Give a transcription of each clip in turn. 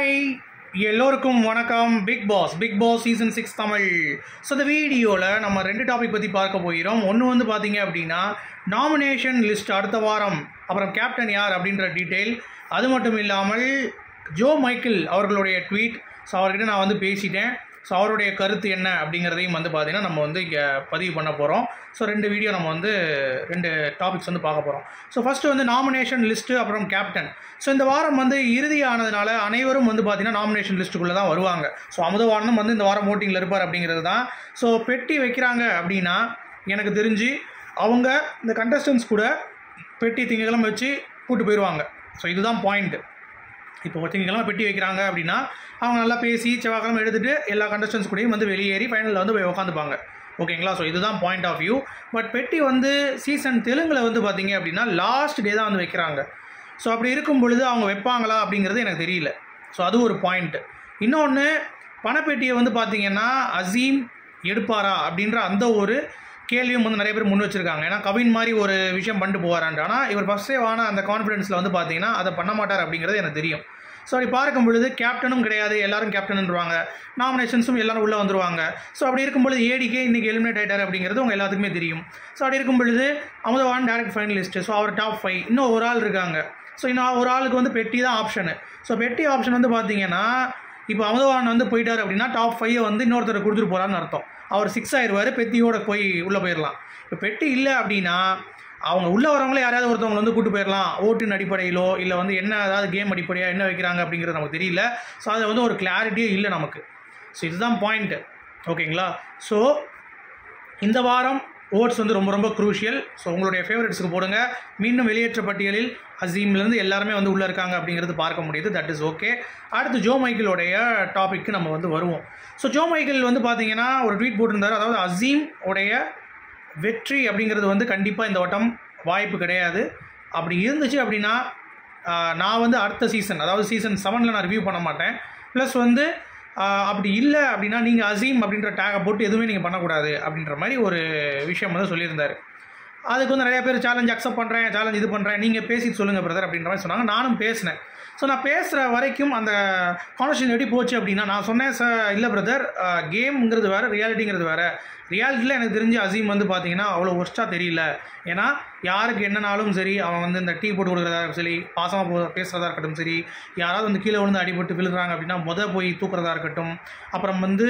hi எல்லோருக்கும் வணக்கம் Bigg Boss Bigg Boss season six Tamil so இந்த வீடியோவில் நம்ம ரெண்டு டாபிக் பற்றி பார்க்க போகிறோம் ஒன்று வந்து பார்த்தீங்க அப்படின்னா நாமினேஷன் லிஸ்ட் அடுத்த வாரம் அப்புறம் கேப்டன் யார் அப்படின்ற டீட்டெயில் அது மட்டும் இல்லாமல் ஜோ மைக்கேல் அவர்களுடைய ட்வீட் ஸோ அவர்கிட்ட நான் வந்து பேசிட்டேன் ஸோ அவருடைய கருத்து என்ன அப்படிங்கிறதையும் வந்து பார்த்தீங்கன்னா நம்ம வந்து இங்கே பதிவு பண்ண போகிறோம் ஸோ ரெண்டு வீடியோ நம்ம வந்து ரெண்டு டாபிக்ஸ் வந்து பார்க்க போகிறோம் ஸோ ஃபஸ்ட்டு வந்து நாமினேஷன் லிஸ்ட்டு அப்புறம் கேப்டன் ஸோ இந்த வாரம் வந்து இறுதி ஆனதுனால அனைவரும் வந்து பார்த்தீங்கன்னா நாமினேஷன் லிஸ்ட்டுக்குள்ளே தான் வருவாங்க ஸோ அமுதவாரணம் வந்து இந்த வாரம் ஓட்டிங்கில் இருப்பார் அப்படிங்கிறது தான் ஸோ பெட்டி வைக்கிறாங்க அப்படின்னா எனக்கு தெரிஞ்சு அவங்க இந்த கண்டஸ்டன்ஸ் கூட பெட்டி திங்கக்கிழமை வச்சு கூட்டு போயிடுவாங்க ஸோ இதுதான் பாயிண்ட்டு இப்போ திங்கக்கிழமை பெட்டி வைக்கிறாங்க அப்படின்னா அவங்க நல்லா பேசி செவ்வாய்க்கிழமை எடுத்துகிட்டு எல்லா கண்டஸ்டன்ஸ் கூடயும் வந்து வெளியேறி ஃபைனலில் வந்து போய் உட்காந்துப்பாங்க ஓகேங்களா ஸோ இதுதான் பாயிண்ட் ஆஃப் வியூ பட் பெட்டி வந்து சீசன் தெலுங்கில் வந்து பார்த்தீங்க அப்படின்னா லாஸ்ட் டே தான் வந்து வைக்கிறாங்க ஸோ அப்படி இருக்கும் பொழுது அவங்க வைப்பாங்களா அப்படிங்கிறது எனக்கு தெரியல ஸோ அது ஒரு பாயிண்ட் இன்னொன்று பணப்பெட்டியை வந்து பார்த்தீங்கன்னா அசீம் எடுப்பாரா அப்படின்ற அந்த ஒரு கேள்வியும் வந்து நிறைய பேர் முன் வச்சிருக்காங்க ஏன்னா கவின் மாதிரி ஒரு விஷயம் பண்ணிட்டு போவாரான்ட்டு ஆனால் இவர் ஃபஸ்ட்டே வான அந்த கான்ஃபிடென்ஸில் வந்து பார்த்தீங்கன்னா அதை பண்ண மாட்டார் அப்படிங்கிறது எனக்கு தெரியும் ஸோ அப்படி பார்க்கும் பொழுது கேப்டனும் கிடையாது எல்லாரும் கேப்டன்ன்றாங்க நாமினேஷன்ஸும் எல்லாரும் உள்ளே வந்துருவாங்க ஸோ அப்படி இருக்கும் பொழுது ஏடிக்கே இன்றைக்கி எலிமினேட் ஆகிட்டார் அப்படிங்கிறது உங்கள் எல்லாத்துக்குமே தெரியும் ஸோ அப்படி இருக்கும் பொழுது அமுதவான் டேரக்ட் ஃபைனலிஸ்ட்டு ஸோ அவர் டாப் ஃபைவ் இன்னும் ஒரு ஆள் இருக்காங்க ஸோ இன்னும் ஒரு ஆளுக்கு வந்து பெட்டி தான் ஆப்ஷனு ஸோ பெட்டி ஆப்ஷன் வந்து பார்த்தீங்கன்னா இப்போ அமுதவான் வந்து போயிட்டார் அப்படின்னா டாப் ஃபைவ் வந்து இன்னொருத்தர் கொடுத்துட்டு போகிறான்னு அர்த்தம் அவர் சிக்ஸ் ஆயிடுவார் பெட்டியோட போய் உள்ளே போயிடலாம் இப்போ பெட்டி இல்லை அப்படின்னா அவங்க உள்ளே வரவங்களே யாராவது ஒருத்தவங்க வந்து கூட்டு போயிடலாம் ஓட்டின் அடிப்படையிலோ இல்லை வந்து என்ன ஏதாவது கேம் அடிப்படையாக என்ன வைக்கிறாங்க அப்படிங்கிறது நமக்கு தெரியல ஸோ அது வந்து ஒரு கிளாரிட்டியே இல்லை நமக்கு ஸோ இதுதான் பாயிண்ட்டு ஓகேங்களா ஸோ இந்த வாரம் ஓட்ஸ் வந்து ரொம்ப ரொம்ப க்ரூஷியல் ஸோ உங்களுடைய ஃபேவரட்ஸுக்கு போடுங்க மீண்டும் வெளியேற்ற பட்டியலில் அசீம்லேருந்து எல்லாருமே வந்து உள்ளே இருக்காங்க அப்படிங்கிறது பார்க்க முடியுது தட் இஸ் ஓகே அடுத்து ஜோ மைக்கிளோடைய டாபிக்கு நம்ம வந்து வருவோம் ஸோ ஜோ மைக்கேல் வந்து பார்த்தீங்கன்னா ஒரு ட்வீட் போட்டிருந்தார் அதாவது அசீம் உடைய வெற்றி அப்படிங்கிறது வந்து கண்டிப்பாக இந்த வட்டம் வாய்ப்பு கிடையாது அப்படி இருந்துச்சு அப்படின்னா நான் வந்து அடுத்த சீசன் அதாவது சீசன் செவனில் நான் ரிவ்யூ பண்ண மாட்டேன் ப்ளஸ் வந்து அப்படி இல்லை அப்படின்னா நீங்கள் அசீம் அப்படின்ற டேகை போட்டு எதுவுமே நீங்கள் பண்ணக்கூடாது அப்படின்ற மாதிரி ஒரு விஷயம் வந்து சொல்லியிருந்தார் அதுக்கு வந்து நிறைய பேர் சேலஞ்ச் அக்செப்ட் பண்ணுறேன் சேலஞ்ச் இது பண்ணுறேன் நீங்கள் பேசிட்டு சொல்லுங்கள் பிரதர் அப்படின்ற மாதிரி சொன்னாங்க நானும் பேசினேன் ஸோ நான் பேசுகிற வரைக்கும் அந்த கான்வர்சேஷன் எப்படி போச்சு அப்படின்னா நான் சொன்னேன் சார் இல்லை பிரதர் கேம்ங்கிறது வேறு ரியாலிட்டிங்கிறது வேறு ரியாலிட்டியில் எனக்கு தெரிஞ்சு அசீம் வந்து பார்த்தீங்கன்னா அவ்வளோ ஒஸ்ட்டாக தெரியல ஏன்னா யாருக்கு என்னனாலும் சரி அவன் வந்து இந்த டீ போட்டு கொடுக்குறதா இருக்கட்டும் சரி பாசமாக போ பேசுகிறதா இருக்கட்டும் சரி யாராவது வந்து கீழே விழுந்து அடிபட்டு விழுறாங்க அப்படின்னா மொதல் போய் தூக்குறதா இருக்கட்டும் அப்புறம் வந்து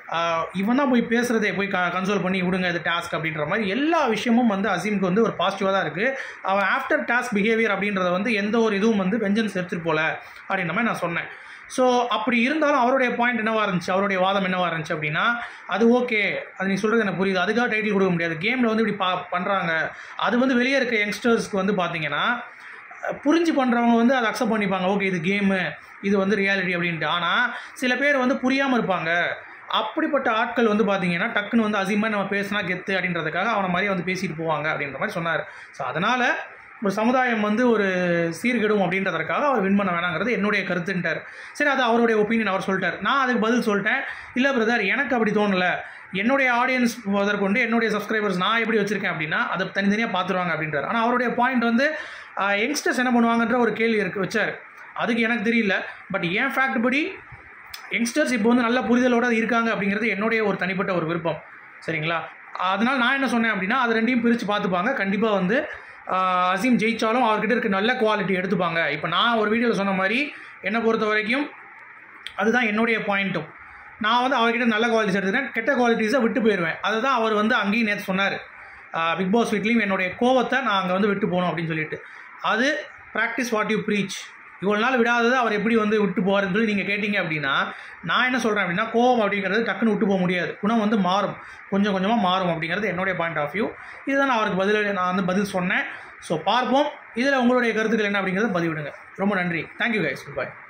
இவன் தான் போய் பேசுகிறதே போய் க கன்சோல் பண்ணி விடுங்க இது டாஸ்க் அப்படின்ற மாதிரி எல்லா விஷயமும் வந்து அசீமுக்கு வந்து ஒரு பாசிட்டிவாக தான் இருக்குது அவன் ஆஃப்டர் டாஸ்க் பிஹேவியர் அப்படின்றத வந்து எந்த ஒரு இதுவும் வந்து வெஞ்சன்ஸ் எடுத்துகிட்டு போகல அப்படின்ற மாதிரி நான் சொன்னேன் ஸோ அப்படி இருந்தாலும் அவருடைய பாயிண்ட் என்னவாக இருந்துச்சு அவருடைய வாதம் என்னவாக இருந்துச்சு அப்படின்னா அது ஓகே அது நீ சொல்கிறது எனக்கு புரியுது அதுக்காக டைட்டில் கொடுக்க முடியாது கேமில் வந்து இப்படி பா பண்ணுறாங்க அது வந்து வெளியே இருக்க யங்ஸ்டர்ஸ்க்கு வந்து பார்த்தீங்கன்னா புரிஞ்சு பண்ணுறவங்க வந்து அதை அக்செப்ட் பண்ணிப்பாங்க ஓகே இது கேமு இது வந்து ரியாலிட்டி அப்படின்ட்டு ஆனால் சில பேர் வந்து புரியாமல் இருப்பாங்க அப்படிப்பட்ட ஆட்கள் வந்து பார்த்தீங்கன்னா டக்குன்னு வந்து அசிமாக நம்ம பேசினா கெத்து அப்படின்றதுக்காக அவனை மாதிரி வந்து பேசிட்டு போவாங்க அப்படின்ற மாதிரி சொன்னார் ஸோ அதனால் ஒரு சமுதாயம் வந்து ஒரு சீர்கெடும் அப்படின்றதற்காக அவர் வின் பண்ண வேணாங்கிறது என்னுடைய கருத்துன்ட்டார் சரி அது அவருடைய ஒப்பீனியன் அவர் சொல்லிட்டார் நான் அதுக்கு பதில் சொல்லிட்டேன் இல்லை பிரதர் எனக்கு அப்படி தோணலை என்னுடைய ஆடியன்ஸ் முதற்கொண்டு என்னுடைய சப்ஸ்கிரைபர்ஸ் நான் எப்படி வச்சுருக்கேன் அப்படின்னா அதை தனித்தனியாக பார்த்துருவாங்க அப்படின்றார் ஆனால் அவருடைய பாயிண்ட் வந்து யங்ஸ்டர்ஸ் என்ன பண்ணுவாங்கன்ற ஒரு கேள்வி இருக்கு வச்சார் அதுக்கு எனக்கு தெரியல பட் ஏன் ஃபேக்ட் படி யங்ஸ்டர்ஸ் இப்போ வந்து நல்ல புரிதலோடு இருக்காங்க அப்படிங்கிறது என்னுடைய ஒரு தனிப்பட்ட ஒரு விருப்பம் சரிங்களா அதனால் நான் என்ன சொன்னேன் அப்படின்னா அது ரெண்டையும் பிரித்து பார்த்துப்பாங்க கண்டிப்பாக வந்து அசீம் ஜெயித்தாலும் அவர்கிட்ட இருக்க நல்ல குவாலிட்டி எடுத்துப்பாங்க இப்போ நான் ஒரு வீடியோவில் சொன்ன மாதிரி என்னை பொறுத்த வரைக்கும் அதுதான் என்னுடைய பாயிண்ட்டும் நான் வந்து அவர்கிட்ட நல்ல குவாலிட்டிஸ் எடுத்துக்கிறேன் கெட்ட குவாலிட்டிஸை விட்டு போயிடுவேன் அதுதான் அவர் வந்து அங்கேயும் நேற்று சொன்னார் பிக் பாஸ் வீட்லேயும் என்னுடைய கோவத்தை நான் அங்கே வந்து விட்டு போகணும் அப்படின்னு சொல்லிட்டு அது ப்ராக்டிஸ் வாட் யூ ப்ரீச் இவ்வளோ நாள் விடாதது அவர் எப்படி வந்து விட்டு போவார்னு சொல்லி நீங்கள் கேட்டிங்க அப்படின்னா நான் என்ன சொல்கிறேன் அப்படின்னா கோவம் அப்படிங்கிறது டக்குன்னு விட்டு போக முடியாது குணம் வந்து மாறும் கொஞ்சம் கொஞ்சமாக மாறும் அப்படிங்கிறது என்னுடைய பாயிண்ட் ஆஃப் வியூ இதுதான் நான் அவருக்கு பதில் நான் வந்து பதில் சொன்னேன் ஸோ பார்ப்போம் இதில் உங்களுடைய கருத்துக்கள் என்ன அப்படிங்கிறத பதிவிடுங்க ரொம்ப நன்றி தேங்க்யூ கைஸ் பாய்